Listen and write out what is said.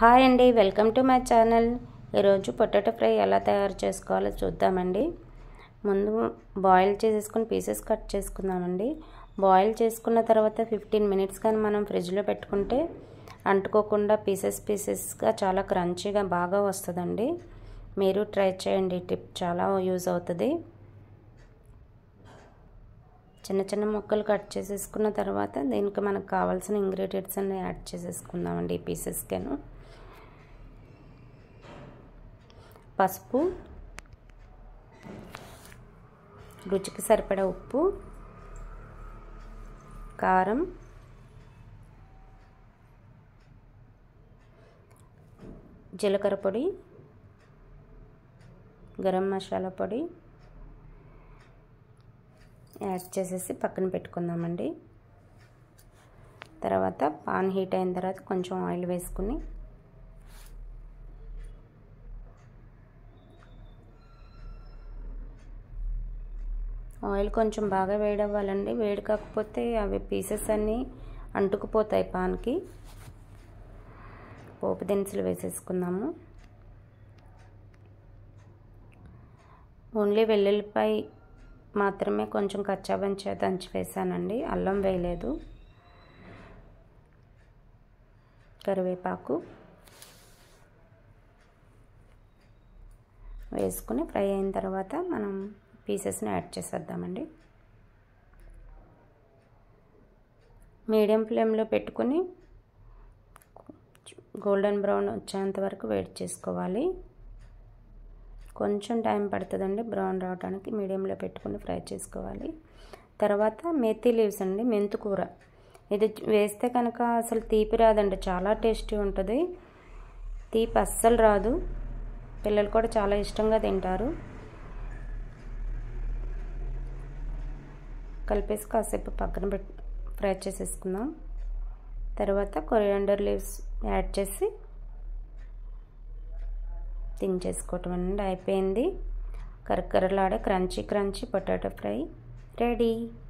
hi అండి welcome to my channel ఈరోజు potato fry ఎలా తయారు చేసుకోవాలో చూద్దామండి ముందు బాయిల్ చేసేసుకుని పీసెస్ కట్ చేసుకుందామండి బాయిల్ చేసుకున్న తర్వాత ఫిఫ్టీన్ మినిట్స్ కానీ మనం ఫ్రిడ్జ్లో పెట్టుకుంటే అంటుకోకుండా పీసెస్ పీసెస్గా చాలా క్రంచీగా బాగా వస్తుందండి మీరు ట్రై చేయండి టిప్ చాలా యూజ్ అవుతుంది చిన్న చిన్న ముక్కలు కట్ చేసేసుకున్న తర్వాత దీనికి మనకు కావాల్సిన ఇంగ్రీడియంట్స్ అన్ని యాడ్ చేసేసుకుందామండి ఈ పీసెస్కేను పసుపు రుచికి సరిపడా ఉప్పు కారం జీలకర్ర పొడి గరం మసాలా పొడి యాడ్ చేసేసి పక్కన పెట్టుకుందామండి తర్వాత పాన్ హీట్ అయిన తర్వాత కొంచెం ఆయిల్ వేసుకుని ఆయిల్ కొంచెం బాగా వేడవ్వాలండి వేడి కాకపోతే అవి పీసెస్ అన్నీ అంటుకుపోతాయి పాన్కి పోపు దినుసులు వేసేసుకుందాము ఓన్లీ వెల్లుల్లిపాయ మాత్రమే కొంచెం కచ్చాబంచా దంచి వేసానండి అల్లం వేయలేదు కరివేపాకు వేసుకుని ఫ్రై అయిన తర్వాత మనం పీసెస్ని యాడ్ చేసేద్దామండి మీడియం ఫ్లేమ్లో పెట్టుకుని గోల్డెన్ బ్రౌన్ వచ్చేంత వరకు వెయిట్ చేసుకోవాలి కొంచెం టైం పడుతుందండి బ్రౌన్ రావడానికి మీడియంలో పెట్టుకుని ఫ్రై చేసుకోవాలి తర్వాత మెత్తి లీవ్స్ అండి మెంతుకూర ఇది వేస్తే కనుక అసలు తీపి రాదండి చాలా టేస్టీ ఉంటుంది తీపి అస్సలు రాదు పిల్లలు కూడా చాలా ఇష్టంగా తింటారు కలిపేసి కాసేపు పక్కన పెట్ ఫ్రై చేసేసుకుందాం తర్వాత కొరియాండర్ లీవ్స్ యాడ్ చేసి దించేసుకోవటం అండి అయిపోయింది కరకరలాడే crunchy crunchy potato fry ready